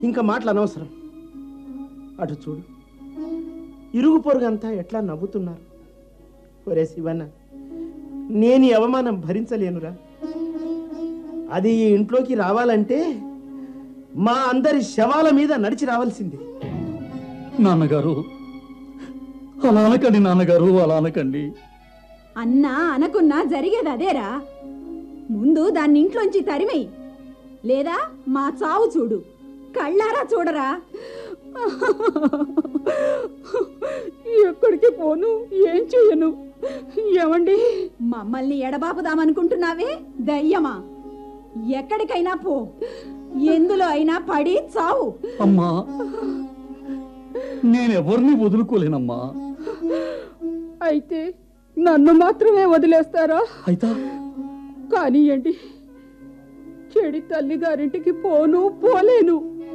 ఇంకా మాటలు అనవసరం అటు చూడు ఇరుగు పొరుగంతా ఎట్లా నవ్వుతున్నారు ఒరే శివన్న నేను ఈ అవమానం భరించలేనురా అది ఈ ఇంట్లోకి రావాలంటే మా అందరి శవాల మీద నడిచి రావాల్సిందే నాన్నగారు అలా అనకండి నాన్నగారు అలా అనకండి అన్నా అనకున్నా జరిగేది అదేరా ముందు దాన్ని ఇంట్లోంచి తరిమేయి లేదా మా చావు చూడు కళ్ళారా చూడరా ఎక్కడికి పోను ఏం చేయను ఏమండి మమ్మల్ని ఎడబాపుదామనుకుంటున్నావే దయ్యమా ఎక్కడికైనా పో ఎందులో అయినా పడి చావు అమ్మా నేనెవరిని వదులుకోలేనమ్మా అయితే నన్ను మాత్రమే వదిలేస్తారా అయితే కానియండి చెడి తల్లి గారింటికి పోను పోలేను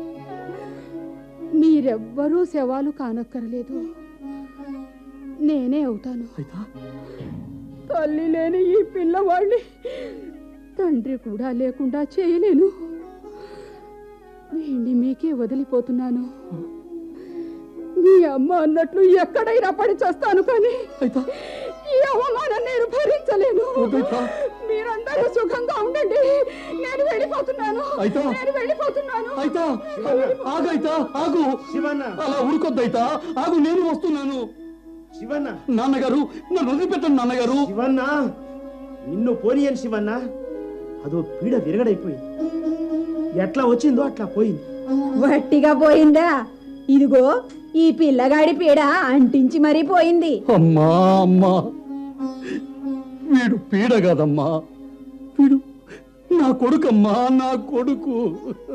మీరెవ్వరూ శవాలు కానక్కర్లేదు నేనే అవుతాను అయితే తల్లి లేని ఈ పిల్లవాడిని తండ్రి కూడా లేకుండా చేయలేను వీణ్ణి మీకే వదిలిపోతున్నాను మీ అమ్మ అన్నట్లు ఎక్కడైనా పడి చేస్తాను కానీ అయితే ఈ అవమానం నేను భరించలేను వద్దయ్యా. మీరందరూ సుఖంగా ఉండండి నేను వెళ్ళిపోతున్నాను అయితే నేను వెళ్ళిపోతున్నాను అయితే ఆగైతా ఆగు శివన్న అలా ఊరుకొద్దయితా ఆగు నేను వస్తున్నాను శివన్న నాన్నగారు నన్ను వదిలిపెట్టండి నాన్నగారు శివన్న నిన్ను పోనీయను శివన్న అదో పీడ విరగడైపోయింది ఎట్లా వచ్చిందో అట్లా పోయింది వట్టిగా పోయిందా ఇదిగో ఈ పిల్లగాడి పీడ అంటించి మరీ పోయింది అమ్మా అమ్మా వీడు పీడ కాదమ్మా వీడు నా కొడుకమ్మా నా కొడుకు